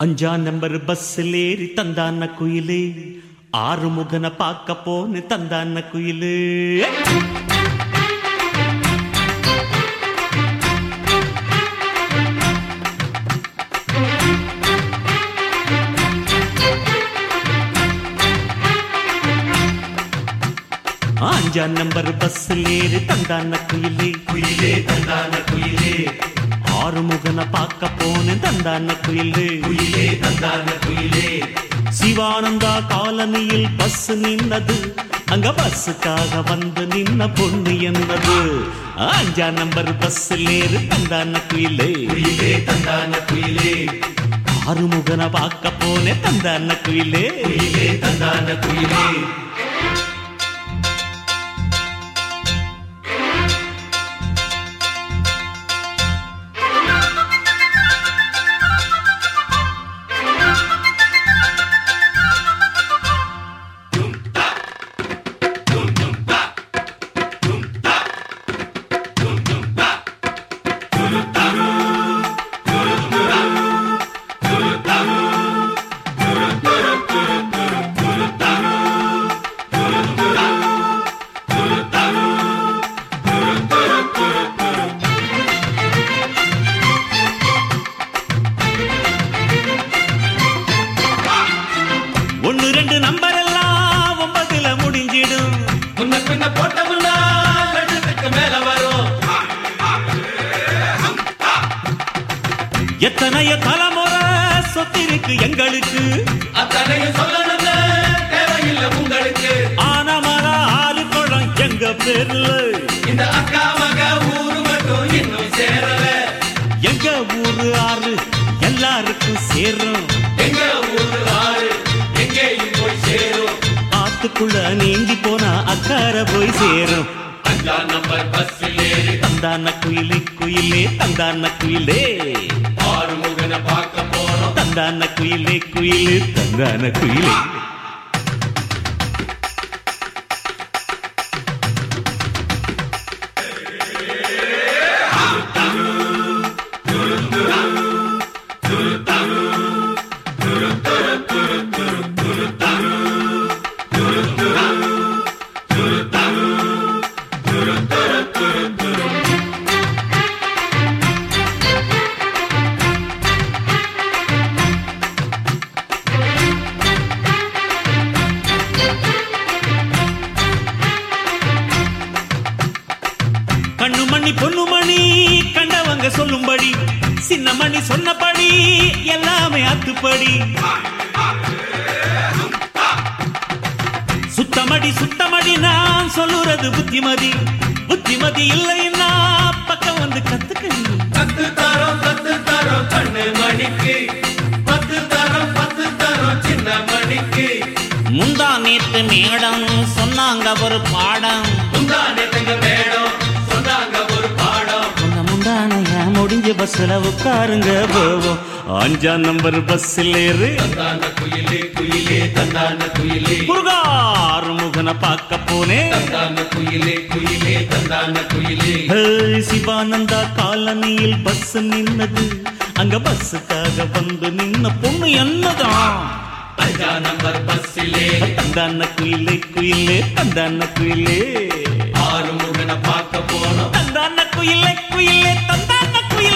அஞ்சா நம்பர் பஸ்ஸில் ஏறி தந்தான குயிலே ஆறு முகன பார்க்க போன்னு தந்தான குயிலே அஞ்சா நம்பர் பஸ்ஸில் ஏறி தந்தான குயிலே குயிலே தந்தான குயிலே ஆறு முகன பார்க்க போன்னு தந்தான குயிலே குயிலே தந்தான குயிலே சிவானந்தா காலனியில் பஸ் நின்னது அங்க பஸ்ஸுக்காக வந்து நின்ன பொண்ணு என்னது அஞ்சா நம்பர் பஸ்ஸில் ஏறு தந்தான குயிலே குயிலே தந்தான குயிலே ஆறுமுகன பார்க்க போனே தந்தான குயிலே குயிலே தந்தான குயிலே ஒன்னு ரெண்டு நம்பர் எல்லாம் ஒன்பதுல முடிஞ்சிடும் முன்ன பின்ன போட்டமுன்னா லட்சத்துக்கு மேல வரும் எத்தனைய தலைமுறை சொத்திருக்கு எங்களுக்கு அத்தனையும் சொல்லணும்னு தேவையில்லை உங்களுக்கு ஆனமர ஆறு குளம் எங்க பேர்ல இந்த அக்கா மக ஊரு மட்டும் இன்னும் சேரல எங்க ஊரு ஆறு எல்லாருக்கும் சேரும் எங்க ஊரு ஆறு எங்கேயும் போய் சேரும் ஆத்துக்குள்ள நீந்தி போனா அக்கார போய் சேரும் அஞ்சா நம்பர் பஸ்ஸில் ஏறி தந்தான குயிலே குயிலே தந்தான குயிலே ஆறு முகனை பார்க்க போறோம் தந்தான குயிலே குயிலே தந்தான குயிலே கண்ணு மணி பொண்ணு மணி கண்டவங்க சொல்லும்படி சின்ன மணி சொன்னபடி எல்லாமே அத்துப்படி சுத்தமடி சுத்தமடி நான் சொல்லுறது புத்திமதி புத்திமதி இல்லைன்னா பக்கம் வந்து கத்துக்கடி பத்து தரோம் பத்து தரோம் கண்ணு மணிக்கு பத்து தரோம் பத்து தரோம் சின்ன மணிக்கு முந்தா நேத்து மேடம் சொன்னாங்க ஒரு பாடம் முந்தானே தங்க மேடம் சொன்னாங்க ஒரு பாடம் முன்ன முந்தானைய முடிஞ்ச பஸ்ல உட்காருங்க போவோம் அஞ்சா நம்பர் பஸ்ஸில் ஏறு தந்தான குயிலே குயிலே தந்தான குயிலே முருகாறு முகனை பார்க்க போனேன் தந்தான குயிலே குயிலே தந்தான குயிலே ஹே, சிவானந்தா காலனியில் பஸ் நின்னது அங்க பஸ்ஸுக்காக வந்து நின்ன பொண்ணு என்னதான் அஞ்சா நம்பர் பஸ்ஸிலே தந்தான குயிலே குயிலே தந்தான குயிலே ஆறு முகனை பார்க்க போனோம் தந்தான குயிலே குயிலே தந்தான குயிலே